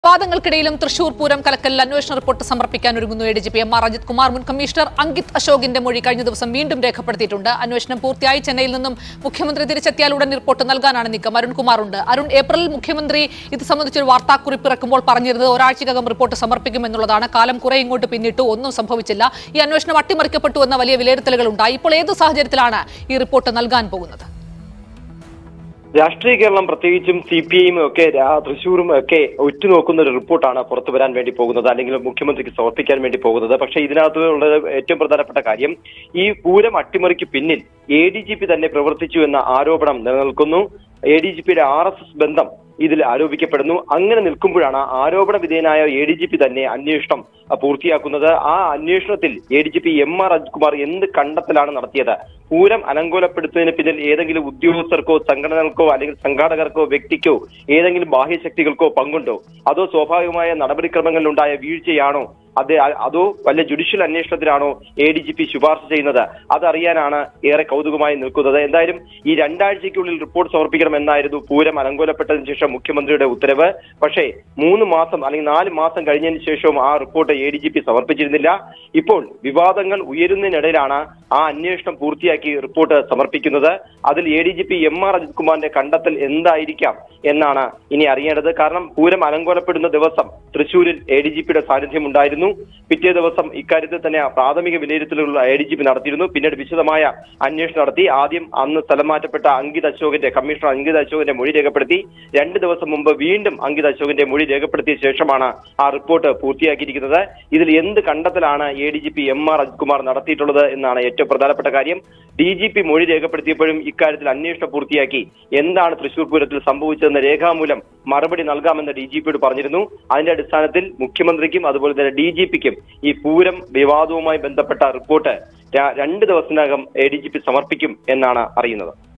വാദങ്ങൾക്കിടയിലും തൃശൂർ പൂരം കലക്കലിൽ അന്വേഷണ റിപ്പോർട്ട് സമർപ്പിക്കാൻ ഒരുങ്ങുന്നു A D G P M R Ajith Kumar മുൻ കമ്മീഷണർ അങ്കിത് അശോകിന്റെ മൊഴി കഴിഞ്ഞ ദിവസം വീണ്ടും രേഖപ്പെടുത്തിയിട്ടുണ്ട് അന്വേഷണം പൂർത്തിയായി ചെന്നൈയിൽ നിന്നും മുഖ്യമന്ത്രി തിരിച്ചെത്തിയാൽ ഉടൻ റിപ്പോർട്ട് നൽകാനാണ് നീക്കം അരുൺകുമാർ ഉണ്ട് അരുൺ ഏപ്രിലിൽ മുഖ്യമന്ത്രി ഇത് സംബന്ധിച്ചൊരു വാർത്താക്കുറിപ്പ് ഇറക്കുമ്പോൾ പറഞ്ഞിരുന്നത് ഒരാഴ്ചക്കകം റിപ്പോർട്ട് സമർപ്പിക്കുമെന്നുള്ളതാണ് കാലം കുറെ ഇങ്ങോട്ട് പിന്നിട്ടു ഒന്നും സംഭവിച്ചില്ല ഈ അന്വേഷണം അട്ടിമറിക്കപ്പെട്ടു എന്ന വലിയ വിലയിരുത്തലുകൾ ഉണ്ടായി ഇപ്പോൾ ഏത് സാഹചര്യത്തിലാണ് ഈ റിപ്പോർട്ട് നൽകാൻ പോകുന്നത് രാഷ്ട്രീയ കേരളം പ്രത്യേകിച്ചും സി പി ഐയും ഒക്കെ രാ- തൃശ്ശൂരും ഒക്കെ ഉറ്റുനോക്കുന്ന ഒരു റിപ്പോർട്ടാണ് പുറത്തു വരാൻ വേണ്ടി പോകുന്നത് അല്ലെങ്കിൽ മുഖ്യമന്ത്രിക്ക് സമർപ്പിക്കാൻ വേണ്ടി പോകുന്നത് പക്ഷേ ഇതിനകത്ത് ഉള്ളത് ഏറ്റവും പ്രധാനപ്പെട്ട കാര്യം ഈ പൂരം അട്ടിമറിക്ക് പിന്നിൽ എ ഡി ജി പി തന്നെ പ്രവർത്തിച്ചു എന്ന ആരോപണം നിലനിൽക്കുന്നു എ ഡി ജി പിയുടെ ആർ എസ് എസ് ബന്ധം ഇതിൽ ആരോപിക്കപ്പെടുന്നു അങ്ങനെ നിൽക്കുമ്പോഴാണ് ആരോപണ വിധേയനായ എ ഡി ജി പി തന്നെ അന്വേഷണം അഹ്, പൂർത്തിയാക്കുന്നത് ആ അന്വേഷണത്തിൽ A D G P M R Ajithkumar എന്ത് കണ്ടെത്തലാണ് നടത്തിയത് പൂരം അലങ്കോലപ്പെടുത്തുന്നതിന് പിന്നിൽ ഏതെങ്കിലും ഉദ്യോഗസ്ഥർക്കോ സംഘടനകൾക്കോ അല്ലെങ്കിൽ സംഘാടകർക്കോ വ്യക്തിക്കോ ഏതെങ്കിലും ബാഹ്യശക്തികൾക്കോ പങ്കുണ്ടോ അതോ സ്വാഭാവികമായ നടപടിക്രമങ്ങളിലുണ്ടായ വീഴ്ചയാണോ അത് അതോ വല്ല ജുഡീഷ്യൽ അന്വേഷണത്തിനാണോ എ ഡി ജി പി ശുപാർശ ചെയ്യുന്നത് അതറിയാനാണ് ഏറെ കൗതുകമായി നിൽക്കുന്നത് എന്തായാലും ഈ രണ്ടാഴ്ചയ്ക്കുള്ളിൽ റിപ്പോർട്ട് സമർപ്പിക്കണം എന്നായിരുന്നു പൂരം അലങ്കോലപ്പെട്ടതിന് ശേഷം മുഖ്യമന്ത്രിയുടെ ഉത്തരവ് പക്ഷേ മൂന്ന് മാസം അല്ലെങ്കിൽ നാല് മാസം കഴിഞ്ഞതിന് ശേഷവും ആ report A D G P സമർപ്പിച്ചിരുന്നില്ല ഇപ്പോൾ വിവാദങ്ങൾ ഉയരുന്നതിനിടയിലാണ് ആ അന്വേഷണം പൂർത്തിയാക്കി റിപ്പോർട്ട് സമർപ്പിക്കുന്നത് അതിൽ A D G P M R Ajith കുമാറിന്റെ കണ്ടെത്തൽ എന്തായിരിക്കാം എന്നാണ് ഇനി അറിയേണ്ടത് കാരണം പൂരം അലങ്കോലപ്പെടുന്ന ദിവസം തൃശൂരിൽ എ ഡി ജി പിയുടെ സാന്നിധ്യം ഉണ്ടായിരുന്നു പിറ്റേ ദിവസം ഇക്കാര്യത്തിൽ തന്നെ പ്രാഥമിക വിലയിരുത്തലുകൾ എ ഡി ജി പി നടത്തിയിരുന്നു പിന്നീട് വിശദമായ അന്വേഷണം നടത്തി ആദ്യം അന്ന് സ്ഥലം മാറ്റപ്പെട്ട അങ്കിത് അശോകിന്റെ കമ്മീഷണർ അങ്കിത് അശോകിന്റെ മൊഴി രേഖപ്പെടുത്തി രണ്ട് ദിവസം മുമ്പ് വീണ്ടും അങ്കിത് അശോകിന്റെ മൊഴി രേഖപ്പെടുത്തിയ ശേഷമാണ് ആ റിപ്പോർട്ട് പൂർത്തിയാക്കിയിരിക്കുന്നത് ഇതിൽ എന്ത് കണ്ടെത്തലാണ് A D G P M R Ajith Kumar നടത്തിയിട്ടുള്ളത് എന്നാണ് ഏറ്റവും പ്രധാനപ്പെട്ട കാര്യം ഡി ജി പി മൊഴി രേഖപ്പെടുത്തിയപ്പോഴും ഇക്കാര്യത്തിൽ അന്വേഷണം പൂർത്തിയാക്കി എന്താണ് തൃശൂർ പൂരത്തിൽ സംഭവിച്ചതെന്ന് രേഖാമൂലം മറുപടി നൽകാമെന്ന് ഡി ജി പിയോട് പറഞ്ഞിരുന്നു അതിന്റെ അടിസ്ഥാനത്തിൽ മുഖ്യമന്ത്രിക്കും അതുപോലെ തന്നെ ഡി ജി പിക്കും ഈ പൂരം വിവാദവുമായി ബന്ധപ്പെട്ട റിപ്പോർട്ട് ര- രണ്ട് ദിവസത്തിനകം എ ഡി ജി പി സമർപ്പിക്കും എന്നാണ് അറിയുന്നത്